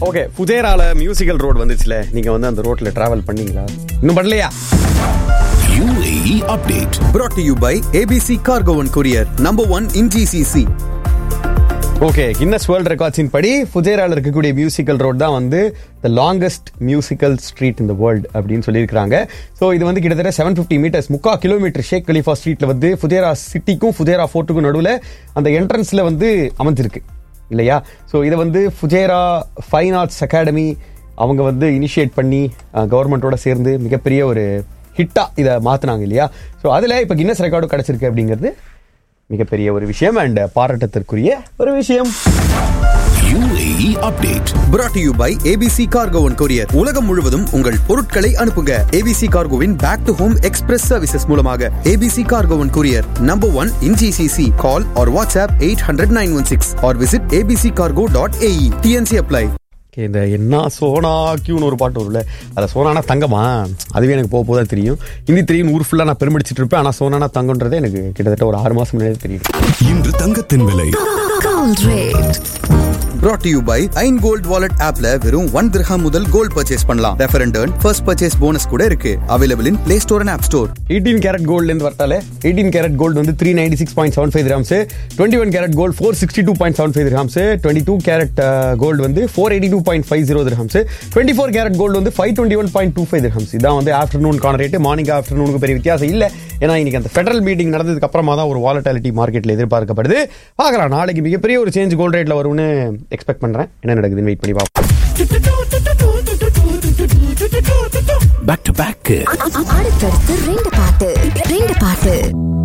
Okay புதேரால musical road வந்துச்சுல நீங்க வந்து அந்த ரோட்ல டிராவல் பண்ணீங்களா இன்னும் பண்ணலையா UAE update. brought to you by ABC Cargo and Courier, number one in GCC. Okay Guinness world ரெக்கார்ட்ஸின் படி ஃபுஜேரால இருக்கக்கூடிய மியூசிக்கல் ரோட் தான் வந்து த லாங்கஸ்ட் மியூசிக்கல் ஸ்ட்ரீட் இந்த வேர்ல்டு அப்படின்னு சொல்லியிருக்காங்க ஸோ இது வந்து கிட்டத்தட்ட செவன் ஃபிஃப்டி மீட்டர்ஸ் முக்கா கிலோமீட்டர் ஷேக் கலிஃபா ஸ்ட்ரீட்ல வந்து ஃபுஜேரா சிட்டிக்கும் ஃபுஜேரா ஃபோர்ட்டுக்கும் நடுவில் அந்த என்ட்ரன்ஸ்ல வந்து அமைஞ்சிருக்கு இல்லையா ஸோ இதை வந்து ஃபுஜேரா ஃபைன் ஆர்ட்ஸ் அகாடமி அவங்க வந்து இனிஷியேட் பண்ணி கவர்மெண்ட்டோட சேர்ந்து மிகப்பெரிய ஒரு ஹிட்டா இதை மாத்தினாங்க இல்லையா ஸோ அதில் இப்போ கின்னஸ் ரெக்கார்டும் கிடைச்சிருக்கு அப்படிங்கிறது மிகப்பெரிய ஒரு விஷயம் அண்ட் பாராட்டத்திற்குரிய ஒரு விஷயம் UAE update. brought to you by ABC Cargo and Courier. உலகம் முழுவதும் உங்கள் பொருட்களை அனுப்புங்க ABC Cargoவின் back to home express services மூலமாக ABC Cargo and Courier, number one in GCC. Call or WhatsApp 800-916 or visit abccargo.ae. TNC apply. Okay, இந்த என்ன சோனா கியூன்னு ஒரு பாட்டு வரும்ல அதை சோனானா தங்கமா அதுவே எனக்கு போக போதான் தெரியும் ஹிந்தி தெரியும் ஊர் ஃபுல்லாக நான் பெருமிடிச்சிட்டு இருப்பேன் ஆனால் சோனானா தங்கன்றதே எனக்கு கிட்டத்தட்ட ஒரு ஆறு மாதம் முன்னாடி தெரியும் இன்று தங்கத்தின் விலை Gold rate. brought to you by Ain gold wallet ஆப்ல வெறும் ஒன் திரஹாம் முதல் கோல்ட் பர்ச்சேஸ் பண்ணலாம் refer and earn first purchase bonus கூட இருக்கு available in play store and app store eighteen carat கோல்ட்லேருந்து வரட்டாலே எயிட்டீன் கேரட் கோல்டு வந்து three ninety six point seven five grams twenty one carat gold four sixty two point seven five grams twenty two carat gold வந்து four eighty two point five zero grams twenty four carat gold வந்து five twenty one point two five grams இதான் வந்து ஆஃப்டர்நூனுக்கான rate morning ஆஃப்டர்நூனுக்கு பெரிய வித்தியாசம் இல்லை ஏன்னா இன்னைக்கு அந்த ஃபெடரல் மீட்டிங் நடந்ததுக்கு அப்புறமா தான் ஒரு வாலட்டாலிட்டி மார்க்கெட்டில் எதிர்பார்க்கப்படுது பார்க்கலாம் நாளைக்கு மிகப்பெரிய ஒரு சேஞ்ச் கோல்ட் ரேட்டில் வரும்னு எக்ஸ்பெக்ட் பண்ணுறேன் என்ன நடக்குதுன்னு வெயிட் பண்ணி பார்ப்போம் Back to back. அடுத்தடுத்து ரெண்டு பாட்டு ரெண்டு பாட்டு